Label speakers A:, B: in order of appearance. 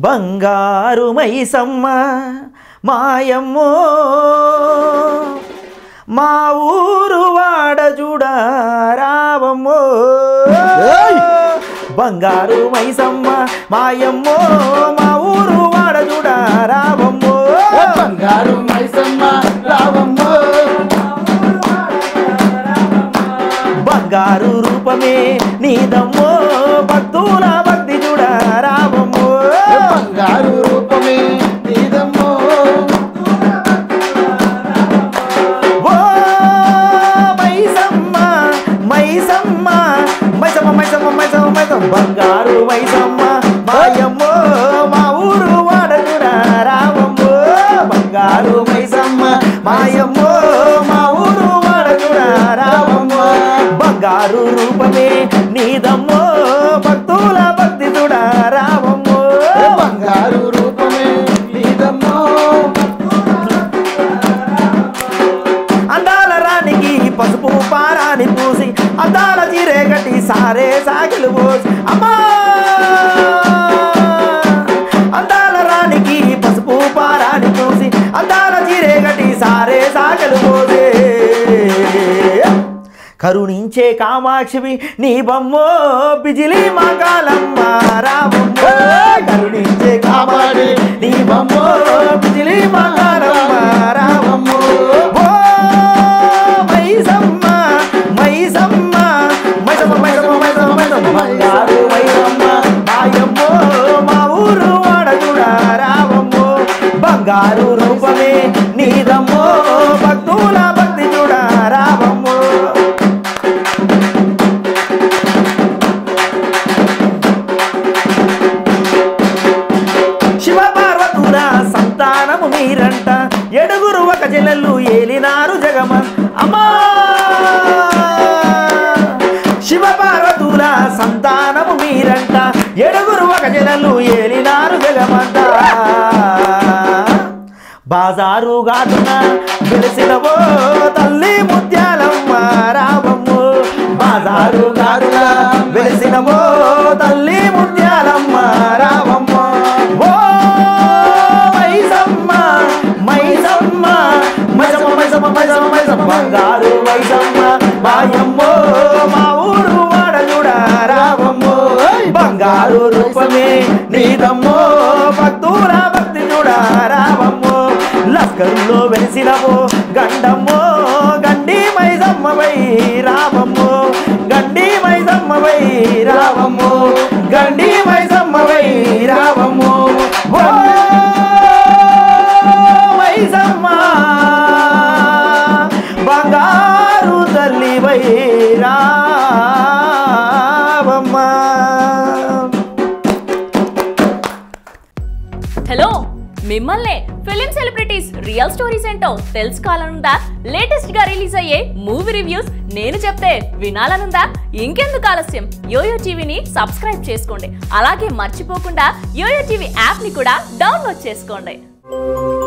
A: బంగారు మైసమ్మ మాయమ్మో మా ఊరు వాడ చూడా రావమ్మో బంగారు మైసమ్మ మాయమ్మో మా ఊరు వాడ చూడా రావమ్మో
B: బంగారు మైసమ్మ రావమ్మో
A: బంగారు రూపమే నీదమ్మో భక్తుల భక్తి చూడ రావమ్మో
B: బంగారు రూపమే నీదమ్మో
A: ఓ మైసమ్మ మైసమ్మ మైసమ్మ మైసమ్మ మైసమ్మ మైసమ్మ బంగారు మైసమ్మ మాయమ్మో మా ఊరు వాడ చూడ రావమ్మో బంగారు మైసమ్మ మాయమ్మో మా ఊరు వాడ చూడ రావమ్మో బంగారు రూపమే నీదమ్మో భక్తుల భక్తి చూడ రావమ్మో
B: బంగారు రూపమే నీదమ్మో
A: అందాల రాణికి పసుపు పారాని పూసి అందాల చీరే కట్టి సారే సాగిలు పోసి అమ్మా అందాల రాణికి పసుపు పారాని పూసి అందాల చీరే కట్టి సారే సాగలు పోసే కరుణించే కామాక్షివి నీ బొమ్మో బిజిలి మా కాలమ్మ రామమ్మో కరుణించే కామాక్షి నీ బొమ్మో బిజిలి మా కాలమ్మ రామమ్మో ఓ మైసమ్మ మైసమ్మ మైసమ్మ మైసమ్మ మైసమ్మ మైసమ్మ బంగారు మైసమ్మ మాయమ్మో మా ఊరు వాడగుడా రావమ్మో బంగారు రూపమే నీదమ్మో భక్తుల భక్తి చూడ రావమ్మో శివ పార్వతుల సంతానము మీరంట ఎడుగురు ఒక చెల్లెళ్ళు ఏలినారు జగమ అమ్మా శివ పార్వతుల సంతానము మీరంట ఎడుగురు ఒక చెల్లెళ్ళు ఏలినారు జగమంట బాజారు గాటున వెలిసినవో తల్లి ముత్యాలమ్మ రావమ్ము బాజారు గాటున వెలిసినవో తల్లి ముత్యాలమ్మ రావమ్మ ఓ మైసమ్మ మైసమ్మ మైసమ్మ మైసమ్మ మైసమ్మ మైసమ్మ బంగారు మైసమ్మ మాయమ్మో మా ఊరు వాడలుడ రావమ్మో బంగారు రూపమే నీదమ్మో భక్తుల భక్తి చూడ రావమ్మో లస్కరులో వెలిసినవో గండమ్మో గండి మైసమ్మవై రావమ్మో గండి మైసమ్మవై రావమ్మో గండి మైసమ్మవై రావమ్మో ఓ మైసమ్మ బంగారు తల్లివై రావమ్మా
C: హలో మిమ్మల్నే ఫిలిం సెలబ్రిటీస్ రియల్ స్టోరీస్ ఏంటో తెలుసుకోవాలనుందా లేటెస్ట్ గా రిలీజ్ అయ్యే మూవీ రివ్యూస్ నేను చెప్తే వినాలనుందా ఇంకెందుకు ఆలస్యం యోయో టీవీని సబ్స్క్రైబ్ చేసుకోండి అలాగే మర్చిపోకుండా యోయో టీవీ యాప్ ని కూడా డౌన్లోడ్ చేసుకోండి